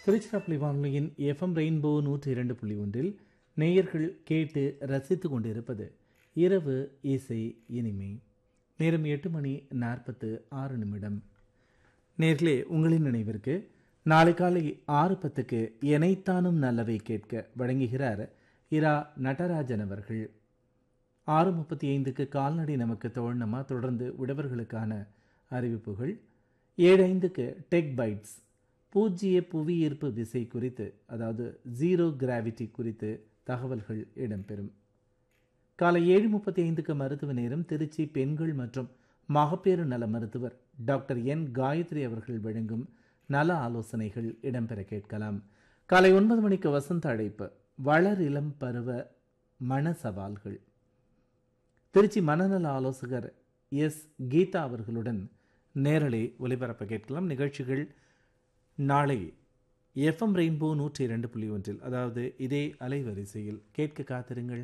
திருச்சிராப்பள்ளி வானொலியின் FM rainbow நூற்றி இரண்டு புள்ளி ஒன்றில் நேயர்கள் கேட்டு ரசித்து கொண்டிருப்பது இரவு இசை இனிமை நேரம் எட்டு மணி நாற்பத்து ஆறு நிமிடம் நேர்களே உங்களின் நினைவிற்கு நாளை காலை ஆறு பத்துக்கு எனைத்தானும் நல்லவை கேட்க வழங்குகிறார் இரா நடராஜன் அவர்கள் ஆறு முப்பத்தி ஐந்துக்கு கால்நடை நமக்கு தோழனமா தொடர்ந்து உழவர்களுக்கான அறிவிப்புகள் ஏழு ஐந்துக்கு டெக் பைட்ஸ் பூஜ்ஜிய புவியீர்ப்பு விசை குறித்து அதாவது ஜீரோ கிராவிட்டி குறித்து தகவல்கள் இடம்பெறும் காலை ஏழு முப்பத்தி ஐந்துக்கு மருத்துவ நேரம் திருச்சி பெண்கள் மற்றும் மகப்பேறு நல மருத்துவர் டாக்டர் என் காயத்ரி அவர்கள் வழங்கும் நல ஆலோசனைகள் இடம்பெற கேட்கலாம் காலை ஒன்பது மணிக்கு வசந்த அழைப்பு வளர் இளம் பருவ மன சவால்கள் திருச்சி மனநல ஆலோசகர் எஸ் கீதா அவர்களுடன் நேரலை ஒலிபரப்ப கேட்கலாம் நிகழ்ச்சிகள் நாளை எஃப்எம் ரெயின்போ நூற்றி இரண்டு புள்ளி ஒன்றில் அதாவது இதே அலைவரிசையில் கேட்க காத்திருங்கள்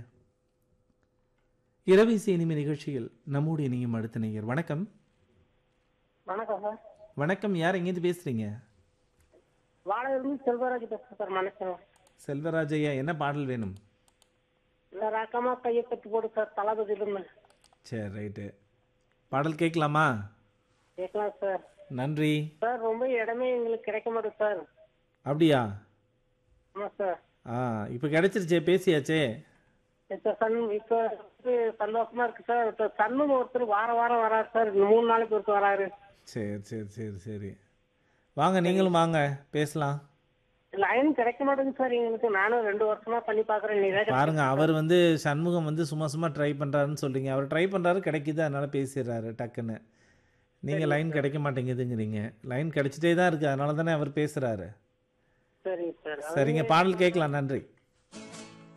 இரவு இசை இனிமை நிகழ்ச்சியில் நம்மோடு இணையும் அடுத்த நேயர் வணக்கம் வணக்கம் சார் வணக்கம் யார் எங்கேருந்து பேசுறீங்க வாழையிலிருந்து செல்வராஜ் பேசுறேன் சார் மனுஷன் செல்வராஜையா என்ன பாடல் வேணும் இந்த ரக்கமா கையை கட்டி போடு சார் தளபதியிலிருந்து சரி ரைட்டு பாடல் கேட்கலாமா கேட்கலாம் சார் நன்றி சார் ரொம்ப இடமே எங்களுக்கு கிடைக்க மாட்டேங்குது சார் அப்படியா ஆமா சார் ஆ இப்போ கிடைச்சிருச்சே பேசியாச்சே இப்ப சன் இப்ப வந்து சந்தோஷமா இருக்கு சார் இப்ப சண்முகம் ஒருத்தர் வார வாரம் வராரு சார் இந்த மூணு நாளைக்கு ஒருத்தர் வராரு சரி சரி சரி சரி வாங்க நீங்களும் வாங்க பேசலாம் லைன் கிடைக்க மாட்டேங்குது சார் எங்களுக்கு நானும் ரெண்டு வருஷமா பண்ணி பாக்குறேன் நீ பாருங்க அவர் வந்து சண்முகம் வந்து சும்மா சும்மா ட்ரை பண்றாருன்னு சொல்றீங்க அவர் ட்ரை பண்றாரு கிடைக்குது அதனால பேசிடுறாரு டக்குன்னு நீங்க லைன் கிடைக்க மாட்டேங்குதுங்கிறீங்க லைன் கிடைச்சிட்டே தான் இருக்கு அதனால தானே அவர் பேசுறாரு சரிங்க சார் சரிங்க பாடல் கேட்கலாம் நன்றி